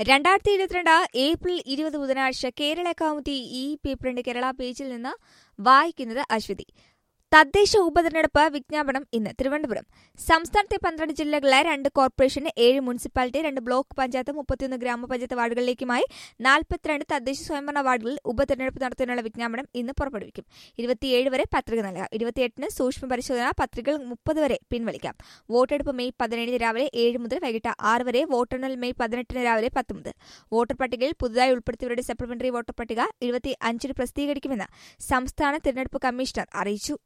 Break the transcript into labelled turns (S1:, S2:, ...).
S1: രണ്ടായിരത്തി ഇരുപത്തിരണ്ട് ഏപ്രിൽ ഇരുപത് ബുധനാഴ്ച കേരള കൗമുദി ഈ പേപ്പറിന്റെ കേരള പേജിൽ നിന്ന് വായിക്കുന്നത് അശ്വതി തദ്ദേശ ഉപതെരഞ്ഞെടുപ്പ് വിജ്ഞാപനം ഇന്ന് തിരുവനന്തപുരം സംസ്ഥാനത്തെ പന്ത്രണ്ട് ജില്ലകളിലെ രണ്ട് കോർപ്പറേഷൻ ഏഴ് മുനിസിപ്പാലിറ്റി രണ്ട് ബ്ലോക്ക് പഞ്ചായത്ത് മുപ്പത്തിയൊന്ന് ഗ്രാമപഞ്ചായത്ത് വാർഡുകളിലേക്കുമായി നാൽപ്പത്തിരണ്ട് തദ്ദേശ സ്വയംഭരണ വാർഡുകളിൽ ഉപതെരഞ്ഞെടുപ്പ് നടത്തുന്നതിനുള്ള വിജ്ഞാപനം ഇന്ന് പുറപ്പെടുവിക്കും ഇരുപത്തിയേഴ് വരെ പത്രിക നൽകാം ഇരുപത്തിയെട്ടിന് സൂക്ഷ്മ പരിശോധന പത്രികകൾ മുപ്പത് വരെ പിൻവലിക്കാം വോട്ടെടുപ്പ് മെയ് പതിനേഴിന് രാവിലെ ഏഴ് മുതൽ വൈകിട്ട് ആറ് വരെ വോട്ടെണ്ണൽ മെയ് പതിനെട്ടിന് രാവിലെ പത്ത് മുതൽ വോട്ടർ പട്ടികയിൽ പുതുതായി ഉൾപ്പെടുത്തിയവരുടെ സപ്ലിമെന്ററി വോട്ടർ പട്ടിക ഇരുപത്തി അഞ്ചിന് പ്രസിദ്ധീകരിക്കുമെന്ന് സംസ്ഥാന തിരഞ്ഞെടുപ്പ് കമ്മീഷണർ അറിയിച്ചു